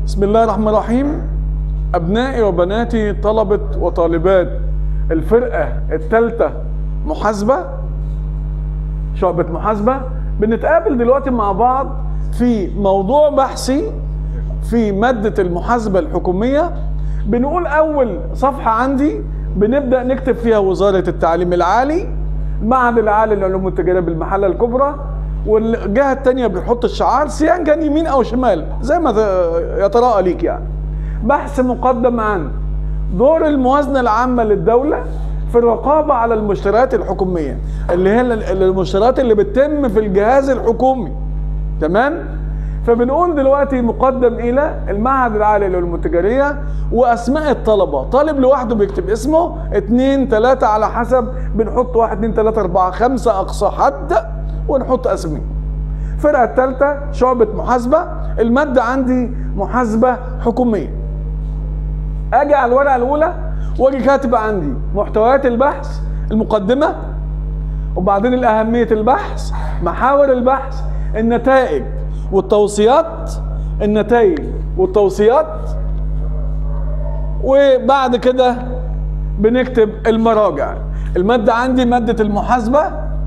بسم الله الرحمن الرحيم أبنائي وبناتي طلبة وطالبات الفرقة الثالثة محاسبة شعبة محاسبة بنتقابل دلوقتي مع بعض في موضوع بحثي في مادة المحاسبة الحكومية بنقول أول صفحة عندي بنبدأ نكتب فيها وزارة التعليم العالي المعهد العالي للعلوم والتجارة بالمحلة الكبرى والجهة التانية بنحط الشعار سواء كان يمين أو شمال زي ما يتراءى ليك يعني بحث مقدم عن دور الموازنة العامة للدولة في الرقابة على المشتريات الحكومية اللي هي المشتريات اللي بتتم في الجهاز الحكومي تمام فبنقول دلوقتي مقدم الى المعهد العالي للعلوم التجاريه واسماء الطلبه طالب لوحده بيكتب اسمه اتنين تلاته على حسب بنحط واحد اتنين تلاته اربعه خمسه اقصى حد ونحط اسمي الفرقه الثالثه شعبه محاسبه الماده عندي محاسبه حكوميه اجي على الورقه الاولى واجي كاتب عندي محتويات البحث المقدمه وبعدين الاهميه البحث محاور البحث النتائج والتوصيات النتائج والتوصيات وبعد كده بنكتب المراجع المادة عندي مادة المحاسبة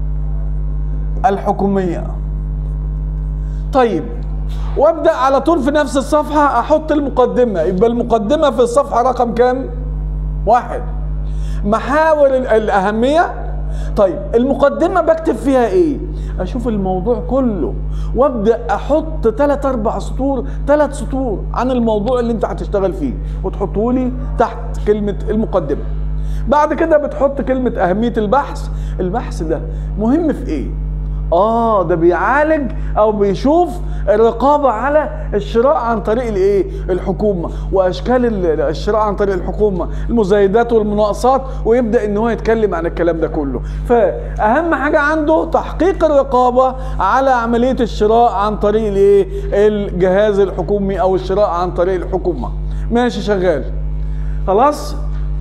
الحكومية طيب وابدأ على طول في نفس الصفحة احط المقدمة يبقى المقدمة في الصفحة رقم كام واحد محاور الأهمية طيب المقدمه بكتب فيها ايه اشوف الموضوع كله وابدا احط ثلاث اربع سطور ثلاث سطور عن الموضوع اللي انت هتشتغل فيه وتحطه لي تحت كلمه المقدمه بعد كده بتحط كلمه اهميه البحث البحث ده مهم في ايه اه ده بيعالج او بيشوف الرقابه على الشراء عن طريق الايه الحكومه واشكال الشراء عن طريق الحكومه المزايدات والمناقصات ويبدا ان هو يتكلم عن الكلام ده كله فاهم حاجه عنده تحقيق الرقابه على عمليه الشراء عن طريق الايه الجهاز الحكومي او الشراء عن طريق الحكومه ماشي شغال خلاص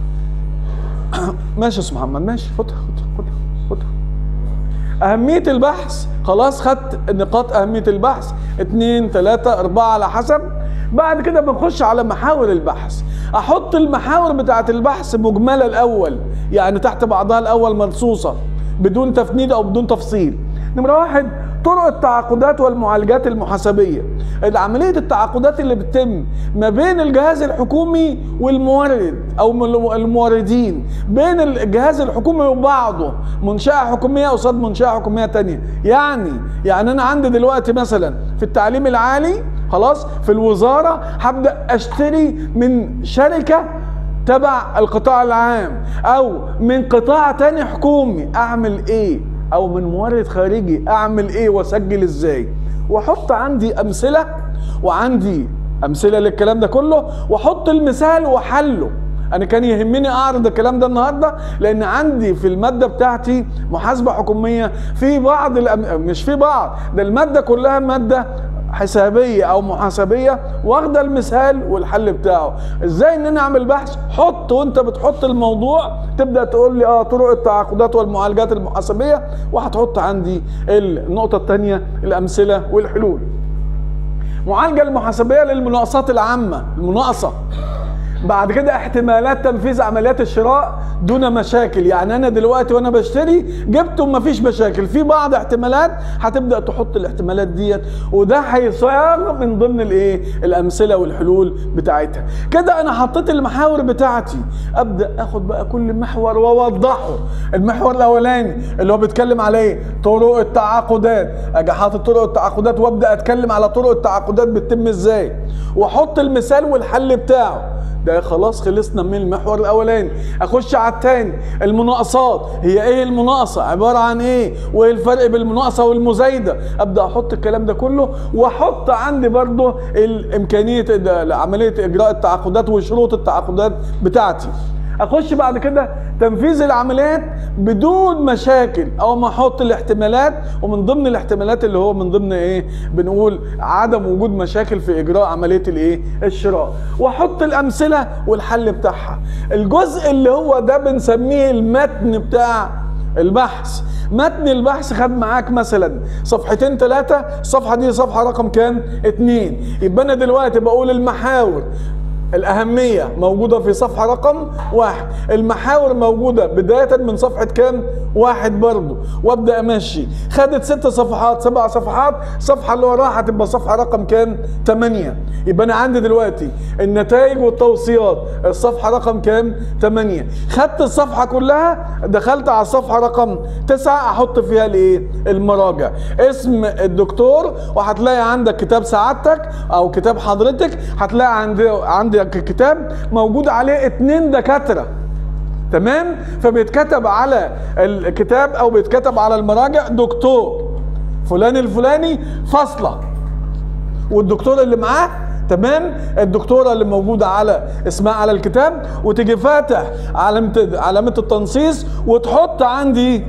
ماشي يا استاذ محمد ماشي خدها خدها خدها أهمية البحث خلاص خدت نقاط أهمية البحث اتنين تلاتة أربعة على حسب بعد كده بنخش على محاور البحث أحط المحاور بتاعة البحث مجملة الأول يعني تحت بعضها الأول مرصوصة بدون تفنيد أو بدون تفصيل نمرة واحد طرق التعاقدات والمعالجات المحاسبية عملية التعاقدات اللي بتتم ما بين الجهاز الحكومي والمورد أو الموردين بين الجهاز الحكومي وبعضه منشأة حكومية قصاد منشأة حكومية تانية يعني يعني أنا عندي دلوقتي مثلا في التعليم العالي خلاص في الوزارة هبدأ أشتري من شركة تبع القطاع العام أو من قطاع تاني حكومي أعمل إيه او من مورد خارجي اعمل ايه واسجل ازاي واحط عندي امثله وعندي امثله للكلام ده كله واحط المثال واحله انا كان يهمني اعرض الكلام ده النهارده لان عندي في الماده بتاعتي محاسبه حكوميه في بعض الأم... مش في بعض ده الماده كلها ماده حسابيه او محاسبيه واخده المثال والحل بتاعه ازاي ان انا اعمل بحث حط وانت بتحط الموضوع تبدا تقول لي اه طرق التعاقدات والمعالجات المحاسبيه وهتحط عندي النقطه الثانيه الامثله والحلول معالجه المحاسبيه للمناقصات العامه المناقصه بعد كده احتمالات تنفيذ عمليات الشراء دون مشاكل يعني انا دلوقتي وانا بشتري جبت ومفيش مشاكل في بعض احتمالات هتبدا تحط الاحتمالات ديت وده هيصيغ من ضمن الايه الامثله والحلول بتاعتها كده انا حطيت المحاور بتاعتي ابدا اخد بقى كل محور واوضحه المحور الاولاني اللي هو بيتكلم عليه طرق التعاقدات اجي حاطط طرق التعاقدات وابدا اتكلم على طرق التعاقدات بتتم ازاي واحط المثال والحل بتاعه ده خلاص خلصنا من المحور الاولاني اخش على الثاني المناقصات هي ايه المناقصه عباره عن ايه وايه الفرق بين المناقصه والمزايده ابدا احط الكلام ده كله واحط عندي برضه الامكانيه عمليه اجراء التعاقدات وشروط التعاقدات بتاعتي اخش بعد كده تنفيذ العمليات بدون مشاكل او ما احط الاحتمالات ومن ضمن الاحتمالات اللي هو من ضمن ايه بنقول عدم وجود مشاكل في اجراء عمليه الايه الشراء واحط الامثله والحل بتاعها الجزء اللي هو ده بنسميه المتن بتاع البحث متن البحث خد معاك مثلا صفحتين ثلاثة الصفحة دي صفحة رقم كام؟ اتنين يبقى أنا دلوقتي بقول المحاور الأهمية موجودة في صفحة رقم واحد المحاور موجودة بداية من صفحة كام واحد برضو وابدأ أمشي خدت ست صفحات سبع صفحات صفحة اللي وراها هتبقى صفحة رقم كام تمانية يبقى أنا عندي دلوقتي النتائج والتوصيات الصفحة رقم كام تمانية خدت الصفحة كلها دخلت على الصفحة رقم تسعة أحط فيها الإيه المراجع اسم الدكتور وهتلاقي عندك كتاب سعادتك أو كتاب حضرتك هتلاقي عندي عندك كتاب موجود عليه اتنين دكاترة تمام فبيتكتب على الكتاب او بيتكتب على المراجع دكتور فلان الفلاني فاصله والدكتور اللي معاه تمام الدكتوره اللي موجوده على اسمها على الكتاب وتيجي فاتح علامه علامه التنصيص وتحط عندي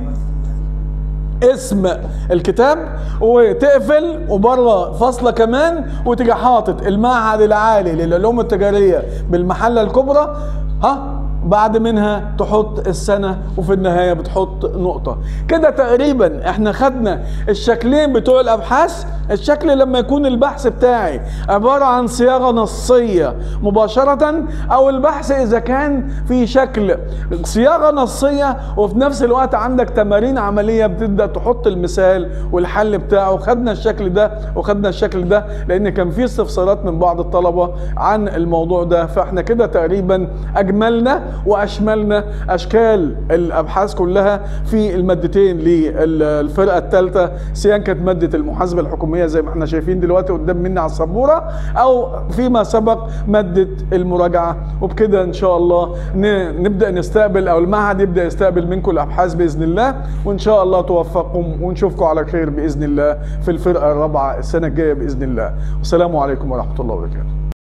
اسم الكتاب وتقفل وبره فاصله كمان وتيجي حاطط المعهد العالي للعلوم التجاريه بالمحله الكبرى ها بعد منها تحط السنة وفي النهاية بتحط نقطة كده تقريبا احنا خدنا الشكلين بتوع الأبحاث الشكل لما يكون البحث بتاعي عبارة عن صياغة نصية مباشرة أو البحث إذا كان في شكل صياغة نصية وفي نفس الوقت عندك تمارين عملية بتبدأ تحط المثال والحل بتاعه خدنا الشكل ده وخدنا الشكل ده لأن كان في استفسارات من بعض الطلبة عن الموضوع ده فاحنا كده تقريبا أجملنا واشملنا اشكال الابحاث كلها في المادتين للفرقه الثالثه سواء كانت ماده المحاسبه الحكوميه زي ما احنا شايفين دلوقتي قدام مني على السبوره او فيما سبق ماده المراجعه وبكده ان شاء الله نبدا نستقبل او المعهد يبدا يستقبل منكم الابحاث باذن الله وان شاء الله توفقكم ونشوفكم على خير باذن الله في الفرقه الرابعه السنه الجايه باذن الله والسلام عليكم ورحمه الله وبركاته